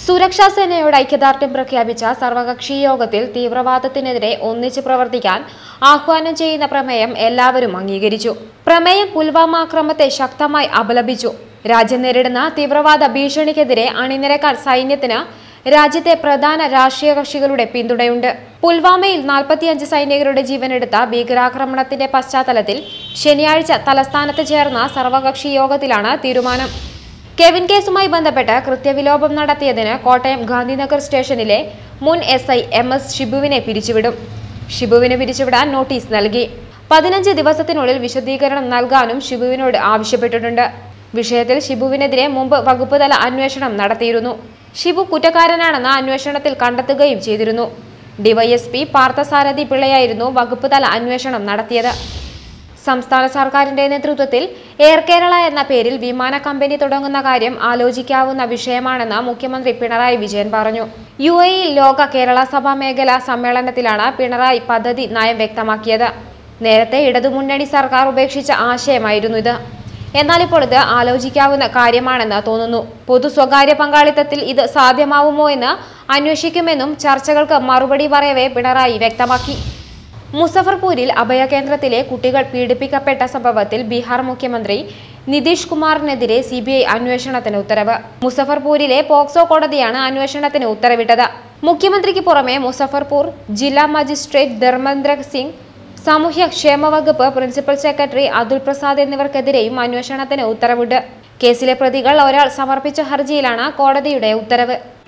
സുരക്ഷാ സേനയോട് ഐക്യദാർഢ്യം പ്രഖ്യാപിച്ച സർവകക്ഷി യോഗത്തിൽ തീവ്രവാദത്തിനെതിരെ ഒന്നിച്ച് പ്രവർത്തിക്കാൻ ആഹ്വാനം ചെയ്യുന്ന പ്രമേയം എല്ലാവരും അംഗീകരിച്ചു പ്രമേയം പുൽവാമ ആക്രമത്തെ ശക്തമായി അപലപിച്ചു രാജ്യം നേരിടുന്ന തീവ്രവാദ ഭീഷണിക്കെതിരെ അണിനിരക്കാൻ സൈന്യത്തിന് രാജ്യത്തെ പ്രധാന രാഷ്ട്രീയ കക്ഷികളുടെ പിന്തുണയുണ്ട് പുൽവാമയിൽ നാൽപ്പത്തിയഞ്ച് സൈനികരുടെ ജീവനെടുത്ത ഭീകരാക്രമണത്തിന്റെ പശ്ചാത്തലത്തിൽ ശനിയാഴ്ച തലസ്ഥാനത്ത് ചേർന്ന സർവകക്ഷി യോഗത്തിലാണ് തീരുമാനം കെവിൻ കേസുമായി ബന്ധപ്പെട്ട് കൃത്യവിലോപം നടത്തിയതിന് കോട്ടയം ഗാന്ധിനഗർ സ്റ്റേഷനിലെ മുൻ എസ് ഐ എം എസ് ഷിബുവിനെ പിരിച്ചുവിടും ഷിബുവിന് പിരിച്ചുവിടാൻ നോട്ടീസ് നൽകി പതിനഞ്ച് ദിവസത്തിനുള്ളിൽ വിശദീകരണം നൽകാനും ഷിബുവിനോട് ആവശ്യപ്പെട്ടിട്ടുണ്ട് വിഷയത്തിൽ ഷിബുവിനെതിരെ മുമ്പ് വകുപ്പ് തല അന്വേഷണം നടത്തിയിരുന്നു ഷിബു കുറ്റക്കാരനാണെന്ന് അന്വേഷണത്തിൽ കണ്ടെത്തുകയും ചെയ്തിരുന്നു ഡിവൈഎസ്പി പാർത്ഥസാരഥി പിള്ളയായിരുന്നു വകുപ്പ് തല അന്വേഷണം നടത്തിയത് സംസ്ഥാന സർക്കാരിന്റെ നേതൃത്വത്തിൽ എയർ കേരള എന്ന പേരിൽ വിമാന കമ്പനി തുടങ്ങുന്ന കാര്യം ആലോചിക്കാവുന്ന വിഷയമാണെന്ന് മുഖ്യമന്ത്രി പിണറായി വിജയൻ പറഞ്ഞു യു എയിൽ ലോക കേരള സഭാ മേഖലാ സമ്മേളനത്തിലാണ് പിണറായി പദ്ധതി നയം വ്യക്തമാക്കിയത് നേരത്തെ ഇടതുമുന്നണി സർക്കാർ ഉപേക്ഷിച്ച ആശയമായിരുന്നു ഇത് എന്നാൽ ഇപ്പോൾ ഇത് ആലോചിക്കാവുന്ന കാര്യമാണെന്ന് തോന്നുന്നു പൊതു സ്വകാര്യ പങ്കാളിത്തത്തിൽ ഇത് സാധ്യമാവുമോ എന്ന് അന്വേഷിക്കുമെന്നും ചർച്ചകൾക്ക് മറുപടി പറയവേ പിണറായി വ്യക്തമാക്കി മുസഫർപൂരിൽ അഭയകേന്ദ്രത്തിലെ കുട്ടികൾ പീഡിപ്പിക്കപ്പെട്ട സംഭവത്തിൽ ബീഹാർ മുഖ്യമന്ത്രി നിതീഷ് കുമാറിനെതിരെ സി ബി ഐ അന്വേഷണത്തിന് ഉത്തരവ് മുസഫർപൂരിലെ പോക്സോ കോടതിയാണ് അന്വേഷണത്തിന് ഉത്തരവിട്ടത് മുഖ്യമന്ത്രിക്ക് പുറമെ മുസഫർപൂർ ജില്ലാ മജിസ്ട്രേറ്റ് ധർമ്മേന്ദ്ര സിംഗ് സാമൂഹ്യ ക്ഷേമ വകുപ്പ് പ്രിൻസിപ്പൽ സെക്രട്ടറി അതുൽ പ്രസാദ് എന്നിവർക്കെതിരെയും അന്വേഷണത്തിന് ഉത്തരവുണ്ട് കേസിലെ പ്രതികൾ ഒരാൾ സമർപ്പിച്ച ഹർജിയിലാണ് കോടതിയുടെ ഉത്തരവ്